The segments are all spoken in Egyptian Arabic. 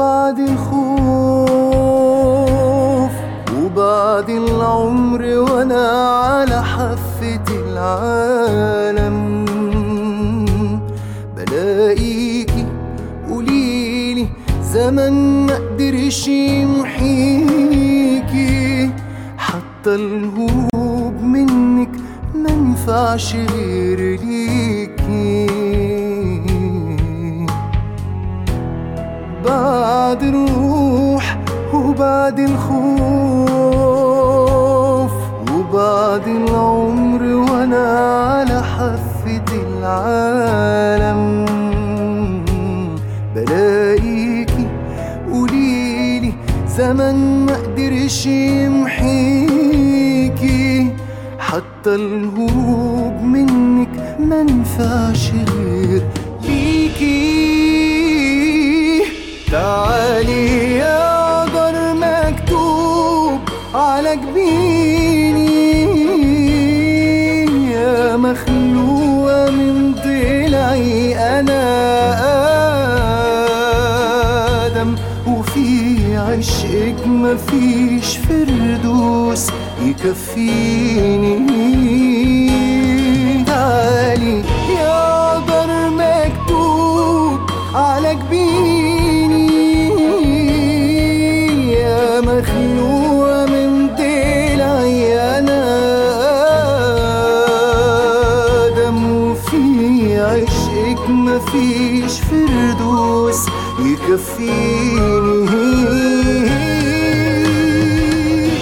وبعد الخوف وبعد العمر وانا على حافة العالم بلاقيكي قوليلي زمن ما قدرش يمحيكي حتى الهروب منك ما ينفعش غير ليكي بعد الروح وبعد الخوف وبعد العمر وانا على حافة العالم بلاقيكي قوليلي زمن ما قدرش يمحيكي حتى الهروب منك ما ينفعش غير ليكي تعالي يا قدر مكتوب على جبيني يا مخلوقة من ضلعي أنا آدم وفي عشقك مفيش فردوس يكفيني تعالي يا قدر مكتوب على جبيني يا مخلوقة من ضلعي أنا آدم وفي عشقك مفيش فردوس يكفيني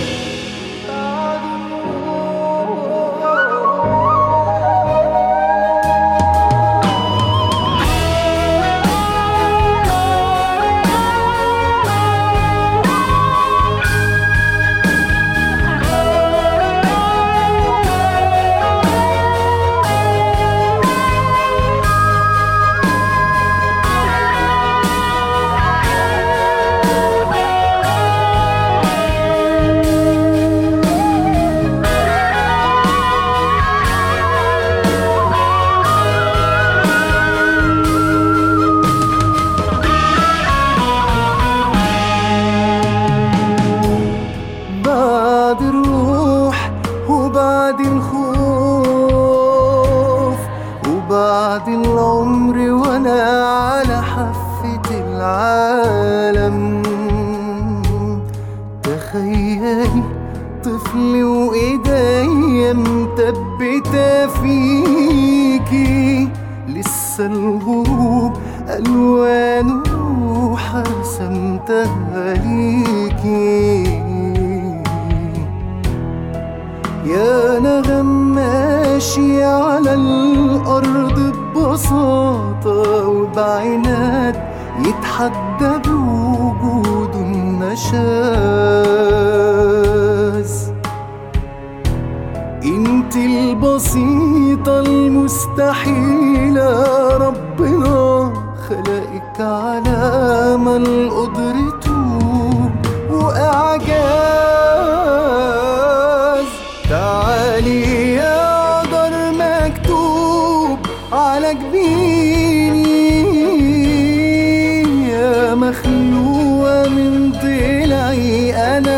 بعد الروح وبعد الخوف وبعد العمر وانا على حافة العالم تخيلي طفل وايديا مثبتة فيكي لسه الغروب الوانه حرسمتها ليكي يا نغم ماشي على الأرض ببساطة وبعناد يتحدى بوجوده النشاز انت البسيطة المستحيلة ربنا خلقك على امل قدرته واعجاز تعالي يا قدر مكتوب على جبيني يا مخلوقة من ضلعي أنا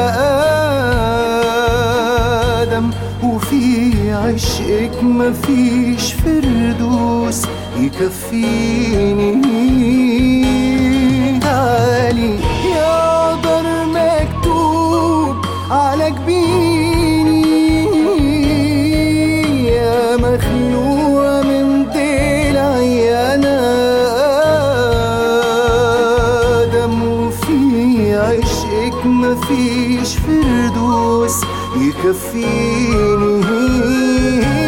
آدم وفي عشقك مفيش فردوس يكفيني تعالي يا قدر مكتوب على جبيني يا مخلوقة من ضلعي أنا آدم وفي عشقك مفيش فردوس يكفيني